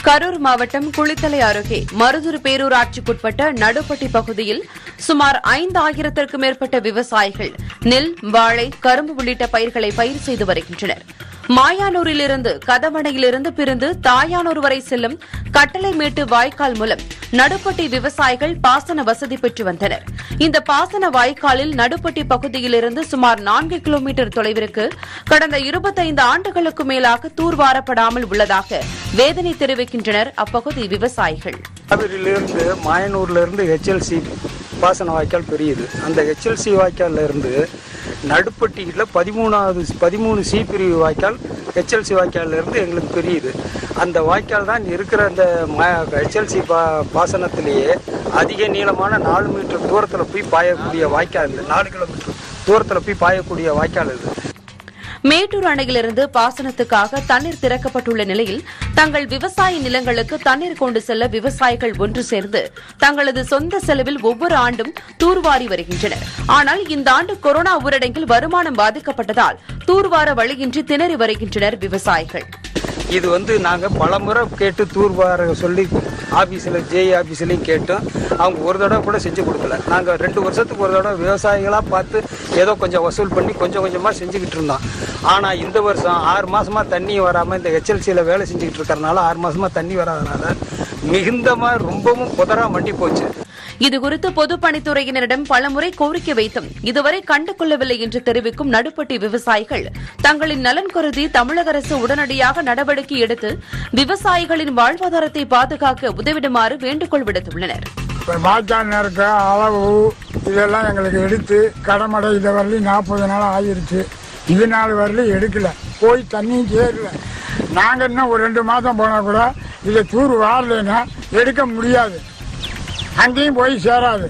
கரூர் மாவட்டம் குளித்தலை அருகே மருதூர் பேரூராட்சிக்குட்பட்ட நடுப்பட்டி பகுதியில் சுமார் ஐந்து ஆயிரத்திற்கும் மேற்பட்ட விவசாயிகள் நெல் வாழை கரும்பு உள்ளிட்ட பயிர்களை பயிர் செய்து வருகின்றனர் மாயானூரிலிருந்து கதவணையிலிருந்து பிரிந்து தாயானூர் வரை செல்லும் கட்டளைமேட்டு வாய்க்கால் மூலம் நடுப்பட்டி விவசாயிகள் பாசன வசதி பெற்று வந்தனர் இந்த பாசன வாய்க்காலில் நடுப்பட்டி பகுதியிலிருந்து சுமார் நான்கு கிலோமீட்டர் தொலைவிற்கு கடந்த இருபத்தைந்து ஆண்டுகளுக்கு மேலாக தூர்வாரப்படாமல் உள்ளதாக வேதனை தெரிவிக்கின்றனர் அப்பகுதி விவசாயிகள் காவிரியிலிருந்து மாயனூர்ல இருந்து ஹெச்எல்சி பாசன வாய்க்கால் பெரியது அந்த ஹெச்எல்சி வாய்க்கால்ல இருந்து நடுப்பட்டியில் பதிமூணாவது பதிமூணு சி பிரிவு வாய்க்கால் ஹெச்எல்சி வாய்க்கால்ல இருந்து எங்களுக்கு பெரியது அந்த வாய்க்கால் தான் இருக்கிற அந்த ஹெச்எல்சி பா பாசனத்திலேயே அதிக நீளமான நாலு மீட்டர் தூரத்தில் போய் பாயக்கூடிய வாய்க்கால் இது நாலு கிலோமீட்டர் தூரத்தில் போய் பாயக்கூடிய வாய்க்கால் இது மேட்டூர் அணையிலிருந்து பாசனத்துக்காக தண்ணீர் திறக்கப்பட்டுள்ள நிலையில் தங்கள் விவசாய நிலங்களுக்கு தண்ணீர் கொண்டு செல்ல விவசாயிகள் ஒன்று சேர்ந்து தங்களது சொந்த செலவில் ஒவ்வொரு ஆண்டும் தூர்வாரி வருகின்றனர் ஆனால் இந்த ஆண்டு கொரோனா ஊரடங்கில் வருமானம் பாதிக்கப்பட்டதால் தூர்வார வழியின்றி திணறி வருகின்றனர் விவசாயிகள் இது வந்து நாங்கள் பலமுறை கேட்டு தூர்வார சொல்லி ஆஃபீஸில் ஜேஇ ஆஃபீஸ்லையும் கேட்டோம் அவங்க ஒரு தடவை கூட செஞ்சு கொடுக்கல நாங்கள் ரெண்டு வருஷத்துக்கு ஒரு தடவை விவசாயிகளாக பார்த்து ஏதோ கொஞ்சம் வசூல் பண்ணி கொஞ்சம் கொஞ்சமாக செஞ்சுக்கிட்டு இருந்தோம் ஆனால் இந்த வருஷம் ஆறு மாசமாக தண்ணி வராமல் இந்த ஹெச்எல்சியில் வேலை செஞ்சுக்கிட்டு இருக்கறனால ஆறு மாசமாக தண்ணி வராதனால மிகுந்தமாக ரொம்பவும் புதரா மண்டி போச்சு இதுகுறித்து பொதுப்பணித்துறையினரிடம் பலமுறை கோரிக்கை வைத்தும் இதுவரை கண்டு கொள்ளவில்லை என்று தெரிவிக்கும் நடுப்பட்டி விவசாயிகள் தங்களின் நலன் கருதி தமிழக அரசு உடனடியாக நடவடிக்கை எடுத்து விவசாயிகளின் வாழ்வாதாரத்தை பாதுகாக்க உதவிடுமாறு வேண்டுகோள் விடுத்துள்ளனர் இப்போ வாய்க்கால் இருக்க அளவு இதெல்லாம் எங்களுக்கு எடுத்து கடமடை இதை வரலையும் நாற்பது நாள் ஆகிருச்சு இது நாள் வரலையும் எடுக்கல போய் தண்ணியும் சேரல நாங்கள் இன்னும் ஒரு ரெண்டு மாதம் போனால் கூட இதை தூர் வாரலைன்னா எடுக்க முடியாது அங்கேயும் போய் சேராது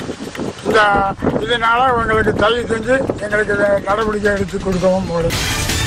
இந்த இதனால உங்களுக்கு தயவு செஞ்சு எங்களுக்கு இதை நடவடிக்கை எடுத்து கொடுக்கவும் போடும்